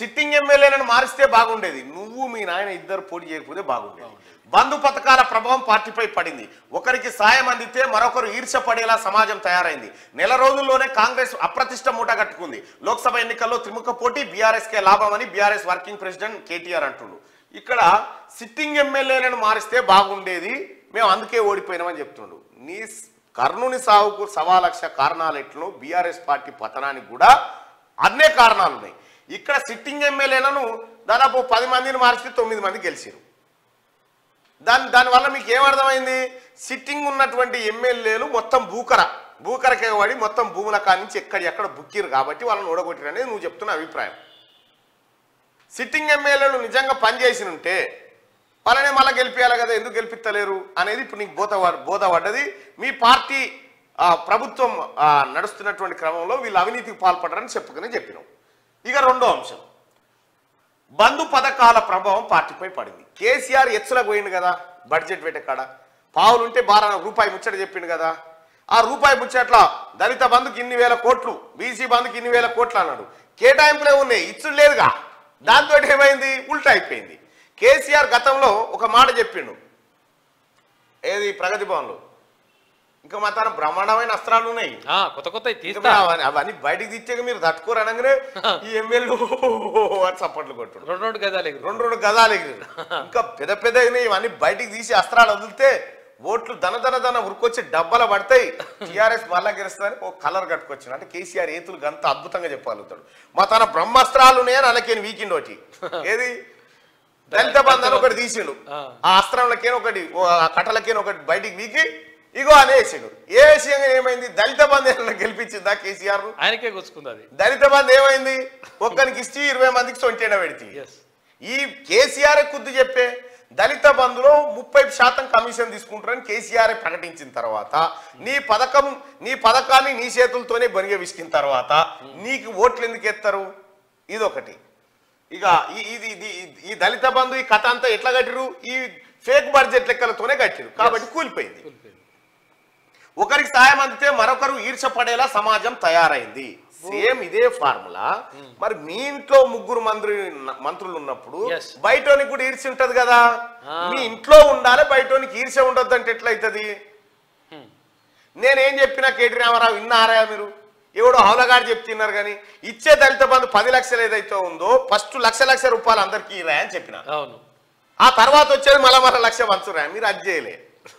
Sitting ఎమ్మెల్యేలను మారిస్తే బాగుండేది నువ్వు మీ నాయన ఇద్దరు పోటీ చేయకపోతే బాగుండేది బంధు పథకాల ప్రభావం పార్టీపై పడింది ఒకరికి సాయం అందితే మరొకరు ఈర్ష్య పడేలా సమాజం తయారైంది నెల రోజుల్లోనే కాంగ్రెస్ అప్రతిష్ట మూట కట్టుకుంది లోక్సభ ఎన్నికల్లో త్రిముఖ పోటీ బీఆర్ఎస్ కే లాభం అని బీఆర్ఎస్ వర్కింగ్ ప్రెసిడెంట్ కేటీఆర్ అంటుండు ఇక్కడ సిట్టింగ్ ఎమ్మెల్యేలను మారిస్తే బాగుండేది మేము అందుకే ఓడిపోయినామని చెప్తుండు నీ స్- కర్ణుని సాగుకు సవా లక్ష కారణాలు ఎట్లు బీఆర్ఎస్ పార్టీ పతనానికి కూడా అన్నే కారణాలు ఉన్నాయి ఇక్కడ సిట్టింగ్ ఎమ్మెల్యేలను దాదాపు పది మందిని మార్చితే తొమ్మిది మంది గెలిచారు దాని దానివల్ల మీకు ఏమర్థమైంది సిట్టింగ్ ఉన్నటువంటి ఎమ్మెల్యేలు మొత్తం భూకర భూకరకే పడి మొత్తం భూముల కాడి నుంచి ఎక్కడ ఎక్కడ బుక్కిరు కాబట్టి వాళ్ళని ఓడగొట్టిరు అనేది నువ్వు చెప్తున్న అభిప్రాయం సిట్టింగ్ ఎమ్మెల్యేలు నిజంగా పనిచేసి ఉంటే వాళ్ళనే మళ్ళీ గెలిపించాలి కదా ఎందుకు గెలిపిస్తలేరు అనేది ఇప్పుడు నీకు బోధ బోధపడ్డది మీ పార్టీ ఆ, ప్రభుత్వం ఆ, నడుస్తున్నటువంటి క్రమంలో వీళ్ళు అవినీతికి పాల్పడరని చెప్పుకుని చెప్పినాం ఇక రెండో అంశం బంధు పథకాల ప్రభావం పార్టీపై పడింది కేసీఆర్ ఎచ్చులకు పోయిండు కదా బడ్జెట్ పెట్టే కాడ పావులుంటే బారా రూపాయి ముచ్చట చెప్పిండు కదా ఆ రూపాయి ముచ్చట్ల దళిత బంధుకి ఇన్ని వేల కోట్లు బీసీ బంధుకి ఇన్ని వేల కోట్లు అన్నాడు కేటాయింపులే ఉన్నాయి ఇచ్చుడు లేదుగా దాంతో ఏమైంది ఉల్టా అయిపోయింది కేసీఆర్ గతంలో ఒక మాట చెప్పిండు ఏది ప్రగతి భవన్లో ఇంకా మా తన బ్రహ్మాండమైన అస్త్రాలు ఉన్నాయి ఆ, కొత్త కొత్త ఇంకా తీస్తా మరి అవన్నీ అవన్నీ బయటికి తెచ్చాక మీరు తట్టుకోరు అనగానే ఈ ఎమ్మెల్యే అని చప్పట్లు కొట్టుడు రెండు రెండు గదాలు ఎగురు రెండు రెండు గదాలు ఎగిరి ఇంకా పెద్ద పెద్ద ఇవన్నీ బయటికి తీసి అస్త్రాలు వదిలితే ఓట్లు దన దన దన ఉరుకొచ్చి డబ్బల పడతాయి టీఆర్ఎస్ మళ్ళా గెలుస్తుందని ఓ కలర్ కట్టుకొచ్చిన అంటే కేసీఆర్ ఏతులు గంత అద్భుతంగా చెప్పగలుగుతాడు మా తన బ్రహ్మాస్త్రాలు ఉన్నాయని అలాకేని వీకిండ్ ఒకటి ఏది దళిత బంధాన్ని ఒకటి తీసిండు ఆ. ఆ అస్త్రంలకేనో ఒకటి ఓ ఆ కట్టలకేనో ఒకటి బయటికి వీకి ఇగో అని వేసిండు ఏ విషయంగా ఏమైంది దళిత బంధు గెలిపించిందా కేసీఆర్ ఆయనకే గుచ్చుకుంది అది దళిత బంధు ఏమైంది ఒక్కరికి ఇచ్చి ఇరవై మందికి సొంటేన పెడితే ఎస్ ఈ కేసీఆర్ కుద్దు చెప్పే దళిత బంధులో ముప్పై శాతం కమిషన్ తీసుకుంటారని కేసీఆర్ ప్రకటించిన తర్వాత నీ పథకం నీ పథకాన్ని నీ చేతులతోనే బనిగ విసికిన తర్వాత నీకు ఓట్లు ఎందుకు ఎత్తారు ఇదొకటి ఇక ఈ- ఇది ఇది ఈ దళిత బంధు ఈ కథ అంతా ఎట్లా కట్టిరు ఈ ఫేక్ బడ్జెట్ లెక్కలతోనే కట్టిరు కాబట్టి కూలిపోయింది ఒకరికి సాయం అందితే మరొకరు ఈర్ష పడేలా సమాజం తయారైంది సేమ్ ఇదే ఫార్ములా మరి మీ ఇంట్లో ముగ్గురు మంత్రి మంత్రులు ఉన్నప్పుడు Yes. బయటోనికి కూడా ఈర్ష ఉంటది కదా ఆ. మీ ఇంట్లో ఉండాలి బయటోనికి ఈర్ష ఉండొద్దు అంటే ఎట్లయితది Hmm. నేనేం చెప్పినా కేటీ రామారావు విన్నారా మీరు ఎవడో హౌలగాడు చెప్తున్నారు కానీ ఇచ్చే దళిత బంధు పది లక్షలు ఏదైతే ఉందో ఫస్ట్ లక్ష లక్ష రూపాయలు అందరికీ ఇరా అని చెప్పిన అవును ఆ తర్వాత వచ్చేది మళ్ళా మళ్ళీ లక్ష పంచురా మీరు అది చేయలే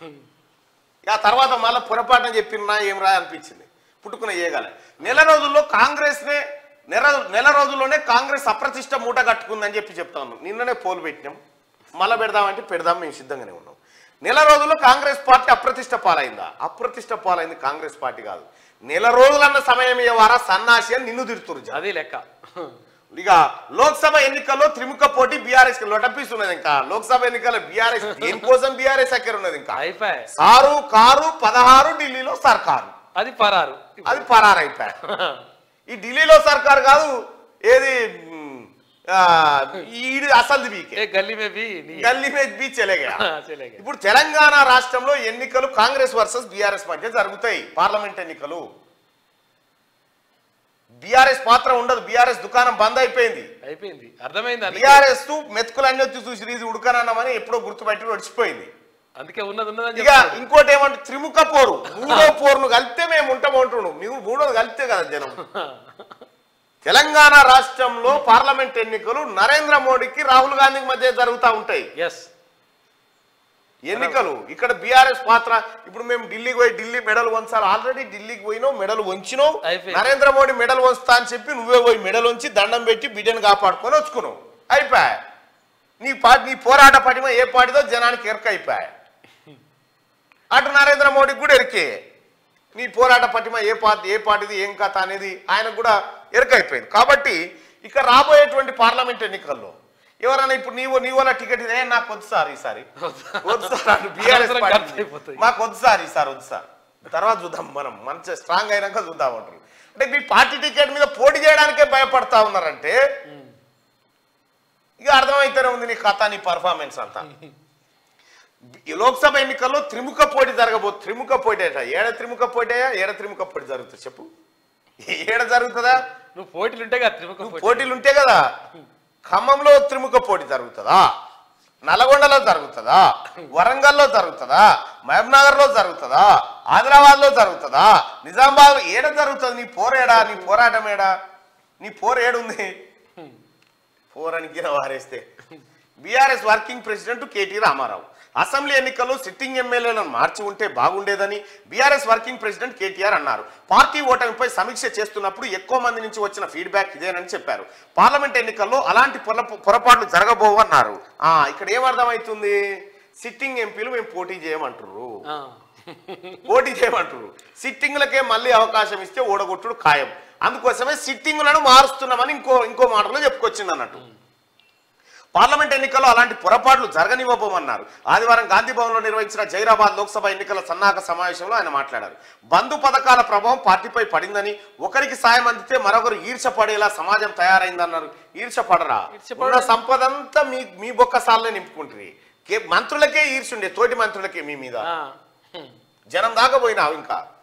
ఇక ఆ తర్వాత మళ్ళీ పొరపాటున చెప్పినా ఏం రా అనిపించింది పుట్టుకున్న ఏగాల నెల రోజుల్లో కాంగ్రెస్నే నెల నెల రోజుల్లోనే కాంగ్రెస్ అప్రతిష్ట మూట కట్టుకుందని చెప్పి చెప్తా ఉన్నాం నిన్ననే పోలు పెట్టినాం మళ్ళా పెడదామంటే పెడదాం మేము సిద్ధంగానే ఉన్నాం నెల రోజుల్లో కాంగ్రెస్ పార్టీ అప్రతిష్ట పాలైందా అప్రతిష్ట పాలైంది కాంగ్రెస్ పార్టీ కాదు నెల రోజులన్న సమయం ఇవ్వరా సన్నాసి అని నిన్ను తిడుతురు జనం. అది లెక్క ఇక లోక్సభ ఎన్నికల్లో త్రిముఖ పోటీ బీఆర్ఎస్ లొటపిస్తున్నది ఇంకా లోక్సభ ఎన్నికల్లో బీఆర్ఎస్ దేనికోసం బీఆర్ఎస్ అక్కడ ఉన్నది ఇంకా అయిపోయా సారు కారు పదహారు ఢిల్లీలో సర్కారు అది పరారు అది పరారైపోయా ఈ ఢిల్లీలో సర్కారు కాదు ఏది మ్, ఆ, ఈడు అసలు బీకే ఏ గల్లీ మే బి నీ గల్లీ మీద బీ చెలగా చెలేగా ఇప్పుడు తెలంగాణ రాష్ట్రంలో ఎన్నికలు కాంగ్రెస్ వర్సెస్ బీఆర్ఎస్ మధ్య జరుగుతాయి పార్లమెంట్ ఎన్నికలు బీఆర్ఎస్ పాత్ర ఉండదు బీఆర్ఎస్ దుకాణం బంద్ అయిపోయింది అయిపోయింది అర్థమైంది అందుకే బీఆర్ఎస్ మెతుకులు అన్ని వచ్చి చూసి ఇది ఉడకనన్నామని ఎప్పుడో గుర్తుపెట్టి వచ్చిపోయింది అందుకే ఉన్నది ఉన్నదని ఇక చెప్తారు. ఇంకోటి ఏమంటే త్రిముఖ పోరు మూడో పోరును కలిపితే మేము ఉంటాం అంటున్నాం నువ్వు మూడోది కలిపితే కదా జనం తెలంగాణ రాష్ట్రంలో పార్లమెంట్ ఎన్నికలు నరేంద్ర మోడీకి రాహుల్ గాంధీకి మధ్య జరుగుతూ ఉంటాయి ఎస్ ఎన్నికలు ఇక్కడ బీఆర్ఎస్ పాత్ర ఇప్పుడు మేము ఢిల్లీకి పోయి ఢిల్లీ మెడల్ వంచాలి ఆల్రెడీ ఢిల్లీకి పోయినావు మెడల్ వంచినావు అయిపోయింది. నరేంద్ర మోడీ మెడల్ వంచుతా అని చెప్పి నువ్వే పోయి మెడల్ వంచి దండం పెట్టి బిడ్డను కాపాడుకొని వచ్చుకున్నావు అయిపోయా నీ పార్టీ నీ పోరాట పటిమ ఏ పార్టీదో జనానికి ఎరక అయిపోయా అటు నరేంద్ర మోడీకి కూడా ఎరికే నీ పోరాట పటిమ ఏ పార్టీ ఏ పార్టీది ఏం కథ అనేది ఆయనకు కూడా ఎరకైపోయింది కాబట్టి ఇక రాబోయేటువంటి పార్లమెంట్ ఎన్నికల్లో ఎవరైనా ఇప్పుడు నీవు నీ వల్ల టికెట్ ఇదే నాకు వద్దు సార్ ఈసారి వద్దు సార్ అటు బీఆర్ఎస్ అనవసరం పార్టీ ఖర్చు అయిపోతాయి. మాకు వద్దు సార్ ఈసారి వద్దు సార్ తర్వాత చూద్దాం మనం మంచిగా స్ట్రాంగ్ అయినాక చూద్దాం అంటారు అంటే మీ పార్టీ టికెట్ మీద పోటీ చేయడానికే భయపడతా ఉన్నారంటే ఇక అర్థమైతేనే ఉంది నీ కథ నీ పర్ఫార్మెన్స్ అంతా ఈ లోక్సభ ఎన్నికల్లో త్రిముఖ పోటీ జరగబో త్రిముఖ పోటీ అట ఏడ త్రిముఖ పోటీ ఏడ త్రిముఖ పోటీ జరుగుతుంది చెప్పు ఏడ జరుగుతుందా నువ్వు పోటీలు ఉంటే కదా త్రిముఖ నువ్వు పోటీ పోటీలు ఉంటే కదా ఖమ్మంలో త్రిముఖ పోటీ జరుగుతుందా నల్గొండలో జరుగుతుందా వరంగల్లో జరుగుతుందా మహబూబ్నగర్ లో జరుగుతుందా ఆదిలాబాద్ లో జరుగుతుందా నిజామాబాద్ ఏడ జరుగుతుంది నీ పోరేడా నీ పోరాటం ఏడా నీ పోరు ఏడుంది పోరానికి వారేస్తే BRS working president KT Rama Rao assembly ఎన్నికల్లో సిట్టింగ్ ఎమ్మెల్యేలను మార్చి ఉంటే బాగుండేదని బీఆర్ఎస్ వర్కింగ్ ప్రెసిడెంట్ కేటీఆర్ అన్నారు పార్టీ ఓటమిపై సమీక్ష చేస్తున్నప్పుడు ఎక్కువ మంది నుంచి వచ్చిన ఫీడ్బ్యాక్ ఇదేనని చెప్పారు పార్లమెంట్ ఎన్నికల్లో అలాంటి పొర పొరపాట్లు జరగబోవు అన్నారు ఆ ఇక్కడ ఏమర్థమవుతుంది సిట్టింగ్ ఎంపీలు మేము పోటీ చేయమంటుర్రు ఆ. పోటీ చేయమంటారు సిట్టింగ్లకే మళ్ళీ అవకాశం ఇస్తే ఓడగొట్టుడు ఖాయం అందుకోసమే సిట్టింగ్లను మారుస్తున్నామని ఇంకో ఇంకో మాటలో చెప్పుకొచ్చింది అన్నట్టు పార్లమెంట్ ఎన్నికల్లో అలాంటి పొరపాట్లు జరగనివ్వబోమన్నారు ఆదివారం గాంధీ భవన్లో నిర్వహించిన జైరాబాద్ లోక్సభ ఎన్నికల సన్నాహక సమావేశంలో ఆయన మాట్లాడారు బంధు పథకాల ప్రభావం పార్టీపై పడిందని ఒకరికి సాయం అందితే మరొకరు ఈర్ష పడేలా సమాజం తయారైందన్నారు ఈర్ష పడరా ఈర్ష్య ఉన్న సంపద అంతా మీ మీ బొక్క సార్లే నింపుకుంటుంది మంత్రులకే ఈర్ష ఉండే తోటి మంత్రులకే మీ మీద ఆ. హ్మ్. జనం దాకా పోయినావు ఇంకా